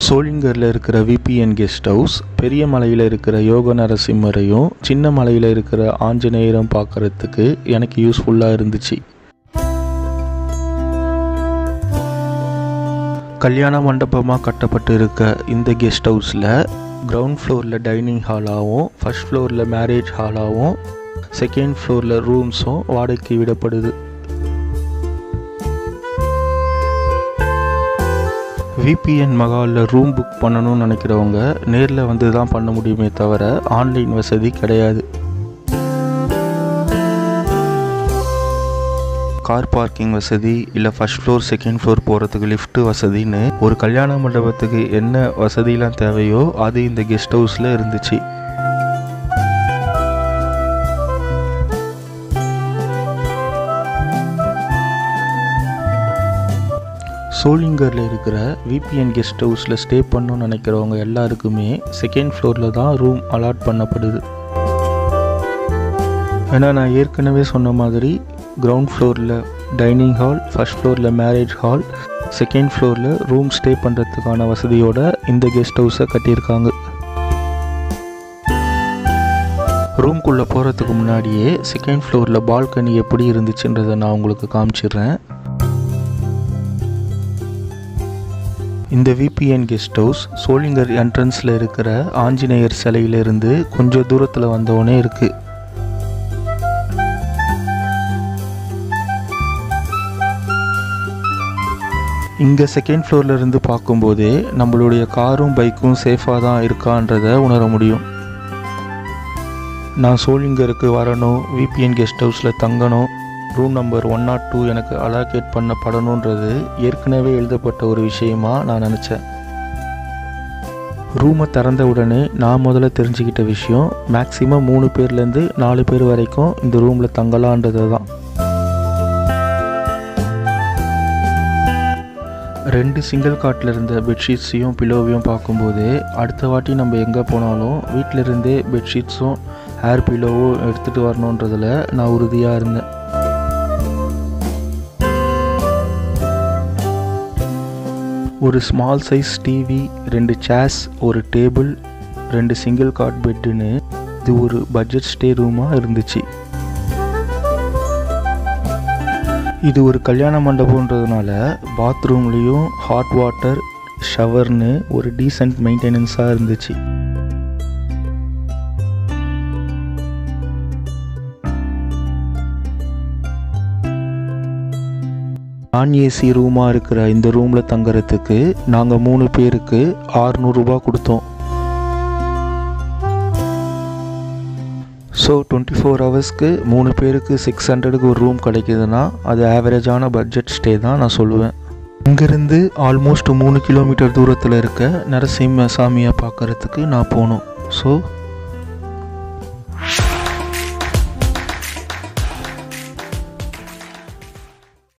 சோளிங்கரில் இருக்கிற VPN guest house பெரிய மலையில் இருக்கிற யோக நரசிம்மரையும் சின்ன மலையில் இருக்கிற ஆஞ்சநேயரும் பார்க்கறதுக்கு எனக்கு யூஸ்ஃபுல்லாக இருந்துச்சு கல்யாண மண்டபமாக கட்டப்பட்டு இருக்க இந்த கெஸ்ட் ஹவுஸில் கிரவுண்ட் ஃப்ளோரில் டைனிங் ஹாலாகவும் ஃபர்ஸ்ட் ஃப்ளோரில் மேரேஜ் ஹாலாகவும் செகண்ட் ஃப்ளோரில் ரூம்ஸும் வாடகைக்கு விடப்படுது விபிஎன் மகாலில் ரூம் புக் பண்ணணும்னு நினைக்கிறவங்க நேரில் வந்து தான் பண்ண முடியுமே தவிர ஆன்லைன் வசதி கிடையாது கார் பார்க்கிங் வசதி இல்லை ஃபர்ஸ்ட் ஃப்ளோர் செகண்ட் ஃப்ளோர் போகிறதுக்கு லிஃப்ட் வசதின்னு ஒரு கல்யாண மண்டபத்துக்கு என்ன வசதியெலாம் தேவையோ அது இந்த கெஸ்ட் ஹவுஸில் இருந்துச்சு சோளிங்கரில் இருக்கிற விபிஎன் கெஸ்ட் ஹவுஸில் ஸ்டே பண்ணணும்னு நினைக்கிறவங்க எல்லாருக்குமே செகண்ட் ஃப்ளோரில் தான் ரூம் அலாட் பண்ணப்படுது ஏன்னா நான் ஏற்கனவே சொன்ன மாதிரி கிரவுண்ட் ஃப்ளோரில் டைனிங் ஹால் ஃபர்ஸ்ட் ஃப்ளோரில் மேரேஜ் ஹால் செகண்ட் ஃப்ளோரில் ரூம் ஸ்டே பண்ணுறதுக்கான வசதியோட இந்த கெஸ்ட் ஹவுஸை கட்டியிருக்காங்க ரூம்குள்ளே போகிறதுக்கு முன்னாடியே செகண்ட் ஃப்ளோரில் பால்கனி எப்படி இருந்துச்சுன்றதை நான் உங்களுக்கு காமிச்சிடுறேன் இந்த விபிஎன் கெஸ்ட் ஹவுஸ் சோளிங்கர் என்ட்ரன்ஸில் இருக்கிற ஆஞ்சநேயர் சிலையிலிருந்து கொஞ்சம் தூரத்தில் வந்தவொடனே இருக்குது இங்கே செகண்ட் ஃப்ளோரில் இருந்து பார்க்கும்போதே நம்மளுடைய காரும் பைக்கும் சேஃபாக தான் இருக்கான்றதை உணர முடியும் நான் சோளிங்கருக்கு வரணும் விபிஎன் கெஸ்ட் ஹவுஸில் தங்கணும் room number one not two எனக்கு அலாகேட் பண்ணப்படணுன்றது ஏற்கனவே எழுதப்பட்ட ஒரு விஷயமா நான் நினச்சேன் ரூமை திறந்த உடனே நான் முதல்ல தெரிஞ்சுக்கிட்ட விஷயம் மேக்ஸிமம் மூணு பேர்லேருந்து நாலு பேர் வரைக்கும் இந்த ரூமில் தங்கலான்றது தான் ரெண்டு சிங்கிள் காட்டில் இருந்த பெட்ஷீட்ஸையும் பிலோவையும் பார்க்கும்போதே அடுத்த வாட்டி நம்ம எங்கே போனாலும் வீட்டில் இருந்தே பெட்ஷீட்ஸும் ஹேர் பிலோவும் எடுத்துகிட்டு வரணுன்றதில் நான் உறுதியாக இருந்தேன் ஒரு ஸ்மால் சைஸ் டிவி ரெண்டு சேர்ஸ் ஒரு டேபிள் ரெண்டு சிங்கிள் காட் பெட்டுன்னு இது ஒரு பட்ஜெட் ஸ்டே ரூமாக இருந்துச்சு இது ஒரு கல்யாண மண்டபன்றதுனால பாத்ரூம்லேயும் ஹாட் வாட்டர் ஷவர்னு ஒரு டீசெண்ட் மெயின்டெனன்ஸாக இருந்துச்சு நான் ஏசி ரூமாக இருக்கிற இந்த ரூமில் தங்குறதுக்கு நாங்கள் மூணு பேருக்கு ஆறுநூறுபா கொடுத்தோம் ஸோ டுவெண்ட்டி ஃபோர் ஹவர்ஸ்க்கு மூணு பேருக்கு சிக்ஸ் ஹண்ட்ரடுக்கு ஒரு ரூம் கிடைக்குதுன்னா அது ஆவரேஜான பட்ஜெட் ஸ்டே தான் நான் சொல்லுவேன் இங்கேருந்து ஆல்மோஸ்ட் மூணு கிலோமீட்டர் தூரத்தில் இருக்க நரசிம்ம சாமியை பார்க்குறதுக்கு நான் போனோம் ஸோ